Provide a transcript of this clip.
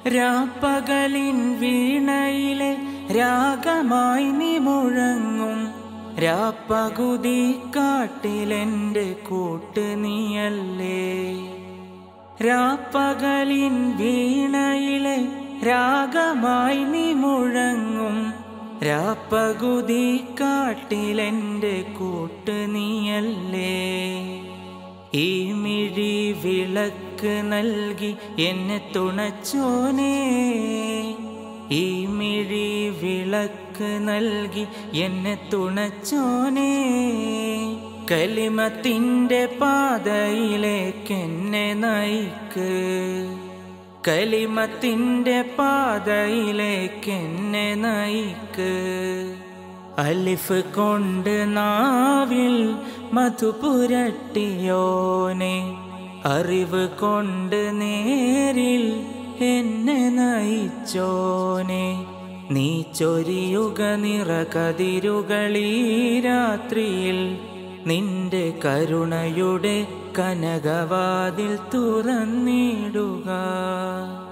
രാപ്പകലിൻ വീണയിലെ രാഗമായി നീ മുഴങ്ങും രാപ്പകുതി കാട്ടിലെന്റെ കൂട്ട് നീയല്ലേ രാപ്പകലിൻ വീണയിലെ രാഗമായി നീ മുഴങ്ങും രാപ്പകുതി കാട്ടിലെന്റെ കൂട്ട് നീയല്ലേ ഈ മിഴി വിളക്ക് നൽകി എന്നെ തുണച്ചോനേ ഈ മിഴി വിളക്ക് നൽകി എന്നെ തുണച്ചോനേ കലിമത്തിൻ്റെ പാതയിലേക്ക് എന്നെ നയിക്ക് കലിമത്തിൻ്റെ പാതയിലേക്ക് എന്നെ നയിക്ക് അലിഫ് കൊണ്ട് നാവിൽ മധുപുരട്ടിയോനെ അറിവ് കൊണ്ട് നേരിൽ എന്നെ നയിച്ചോനെ നീ ചൊരിയുക നിറകതിരുകളീ രാത്രിയിൽ നിന്റെ കരുണയുടെ കനകവാതിൽ തുറന്നിടുക